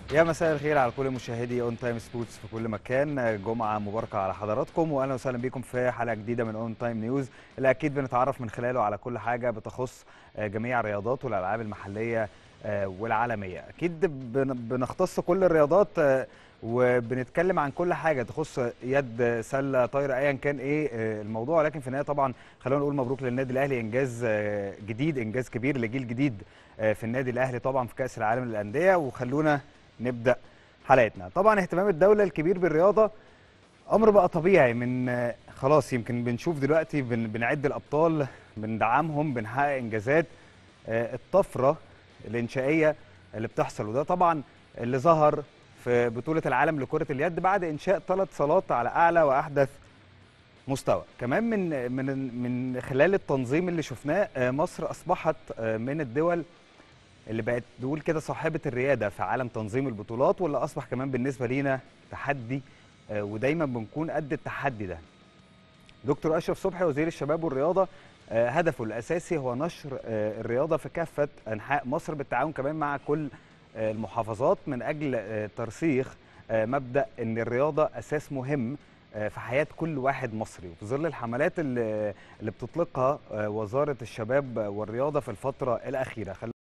يا مساء الخير على كل مشاهدي اون تايم سبورتس في كل مكان جمعه مباركه على حضراتكم واهلا وسهلا بكم في حلقه جديده من اون تايم نيوز اللي اكيد بنتعرف من خلاله على كل حاجه بتخص جميع الرياضات والالعاب المحليه والعالميه اكيد بنختص كل الرياضات وبنتكلم عن كل حاجه تخص يد سله طايره ايا كان ايه الموضوع لكن في النهايه طبعا خلونا نقول مبروك للنادي الاهلي انجاز جديد انجاز كبير لجيل جديد في النادي الاهلي طبعا في كاس العالم للانديه وخلونا نبدا حلقتنا طبعا اهتمام الدوله الكبير بالرياضه امر بقى طبيعي من خلاص يمكن بنشوف دلوقتي بن بنعد الابطال بندعمهم بنحقق انجازات الطفره الانشائيه اللي بتحصل وده طبعا اللي ظهر في بطوله العالم لكره اليد بعد انشاء ثلاث صالات على اعلى واحدث مستوى كمان من من من خلال التنظيم اللي شفناه مصر اصبحت من الدول اللي بقت نقول كده صاحبه الرياده في عالم تنظيم البطولات واللي اصبح كمان بالنسبه لينا تحدي ودايما بنكون قد التحدي ده. دكتور اشرف صبحي وزير الشباب والرياضه هدفه الاساسي هو نشر الرياضه في كافه انحاء مصر بالتعاون كمان مع كل المحافظات من اجل ترسيخ مبدا ان الرياضه اساس مهم في حياه كل واحد مصري وفي ظل الحملات اللي بتطلقها وزاره الشباب والرياضه في الفتره الاخيره